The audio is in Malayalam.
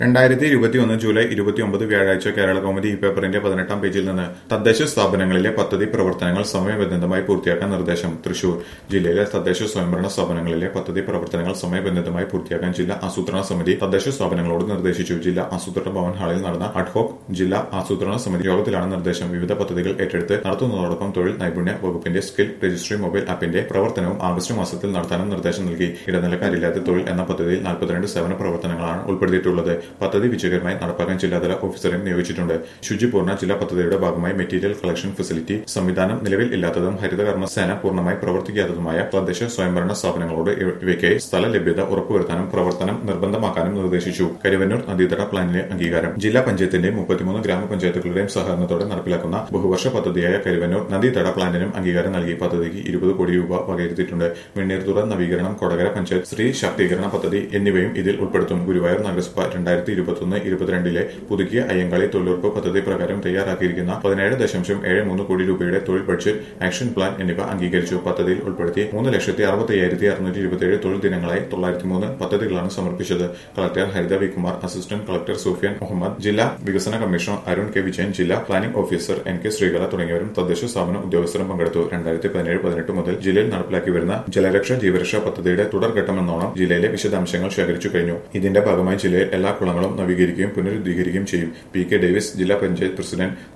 രണ്ടായിരത്തി ഇരുപത്തിയൊന്ന് ജൂലൈ ഇരുപത്തിയൊമ്പത് വ്യാഴാഴ്ച കേരള കൗമുദി ഈ പേപ്പറിന്റെ പതിനെട്ടാം പേജിൽ നിന്ന് തദ്ദേശ സ്ഥാപനങ്ങളിലെ പദ്ധതി പ്രവർത്തനങ്ങൾ സമയബന്ധിതമായി പൂർത്തിയാക്കാൻ നിർദ്ദേശം തൃശൂർ ജില്ലയിലെ തദ്ദേശ സ്വയംഭരണ സ്ഥാപനങ്ങളിലെ പദ്ധതി പ്രവർത്തനങ്ങൾ സമയബന്ധിതമായി പൂർത്തിയാക്കാൻ ജില്ലാ ആസൂത്രണ സമിതി തദ്ദേശ സ്ഥാപനങ്ങളോട് നിർദ്ദേശിച്ചു ജില്ലാ ആസൂത്രണ ഭവൻ ഹാളിൽ നടന്ന അഡ്ഹോക് ജില്ലാ ആസൂത്രണ സമിതി യോഗത്തിലാണ് നിർദ്ദേശം വിവിധ പദ്ധതികൾ ഏറ്റെടുത്ത് നടത്തുന്നതോടൊപ്പം തൊഴിൽ നൈപുണ്യ വകുപ്പിന്റെ സ്കിൽ രജിസ്ട്രി മൊബൈൽ ആപ്പിന്റെ പ്രവർത്തനവും ആഗസ്റ്റ് മാസത്തിൽ നടത്താനും നിർദ്ദേശം നൽകി ഇടനിലക്കാരില്ലാത്ത തൊഴിൽ എന്ന പദ്ധതിയിൽ നാൽപ്പത്തിരണ്ട് സേവന പ്രവർത്തനങ്ങളാണ് ഉൾപ്പെടുത്തിയിട്ടുള്ളത് പദ്ധതി വിജയകരമായി നടപ്പാക്കാൻ ജില്ലാതല ഓഫീസറെ നിയോഗിച്ചിട്ടുണ്ട് ശുചിപൂർണ്ണ ജില്ലാ പദ്ധതിയുടെ ഭാഗമായി മെറ്റീരിയൽ കളക്ഷൻ ഫെസിലിറ്റി സംവിധാനം നിലവിൽ ഇല്ലാത്തതും ഹരിതകർമ്മ സേന പൂർണ്ണമായി പ്രവർത്തിക്കാത്തതുമായ തദ്ദേശ സ്വയംഭരണ സ്ഥാപനങ്ങളോട് ഇവയ്ക്ക് സ്ഥല ലഭ്യത ഉറപ്പുവരുത്താനും പ്രവർത്തനം നിർബന്ധമാക്കാനും നിർദ്ദേശിച്ചു കരുവന്നൂർ നദീതട പ്ലാനിലെ അംഗീകാരം ജില്ലാ പഞ്ചായത്തിന്റെയും മുപ്പത്തിമൂന്ന് ഗ്രാമപഞ്ചായത്തുകളുടെയും സഹകരണത്തോടെ നടപ്പിലാക്കുന്ന ബഹുവർഷ പദ്ധതിയായ കരുവന്നൂർ നദീതട പ്ലാന്റിനും അംഗീകാരം നൽകി പദ്ധതിക്ക് ഇരുപത് കോടി രൂപ വകയിരുത്തിയിട്ടുണ്ട് വെണ്ണീർതുറ നവീകരണം കൊടകര പഞ്ചായത്ത് സ്ത്രീ ശാക്തീകരണ പദ്ധതി എന്നിവയും ഇതിൽ ഉൾപ്പെടുത്തും ഗുരുവായൂർ നഗരസഭ രണ്ടായിരത്തി ഇരുപത്തൊന്ന് ഇരുപത്തിരണ്ടിലെ പുതുക്കിയ അയ്യങ്കാളി തൊഴിലുറപ്പ് പദ്ധതി പ്രകാരം തയ്യാറാക്കിയിരിക്കുന്ന പതിനേഴ് ദശാംശം ഏഴ് മൂന്ന് കോടി രൂപയുടെ തൊഴിൽ ബഡ്ജറ്റ് ആക്ഷൻ പ്ലാൻ എന്നിവ അംഗീകരിച്ചു പദ്ധതിയിൽ ഉൾപ്പെടുത്തി മൂന്ന് ലക്ഷത്തി അറുപത്തി അയ്യായിരത്തി അറുന്നൂറ്റി ഇരുപത്തിയേഴ് തൊഴിൽ ദിനങ്ങളായി തൊള്ളായിരത്തി മൂന്ന് പദ്ധതികളാണ് സമർപ്പിച്ചത് collector Haritha V Kumar assistant collector Sufiyan Muhammad ജില്ലാ വികസന കമ്മീഷണർ അരുൺ കെ വിജയൻ ജില്ലാ planning officer N K Sreekala തുടങ്ങിയവരും തദ്ദേശ സ്ഥാപന ഉദ്യോഗസ്ഥരും പങ്കെടുത്തു രണ്ടായിരത്തി പതിനേഴ് പതിനെട്ട് മുതൽ ജില്ലയിൽ നടപ്പിലാക്കി വരുന്ന ജലരക്ഷ ജീവരക്ഷാ പദ്ധതിയുടെ തുടർഘട്ടമെന്നോണം ജില്ലയിലെ വിശദാംശങ്ങൾ ശേഖരിച്ചു കഴിഞ്ഞു ഇതിന്റെ ഭാഗമായി ജില്ലയിൽ എല്ലാ കുളങ്ങളും നവീകരിക്കുകയും പുനരുദ്ധീകരിക്കുകയും ചെയ്യും പി കെ ഡേവിസ് ജില്ലാ പഞ്ചായത്ത് പ്രസിഡന്റ്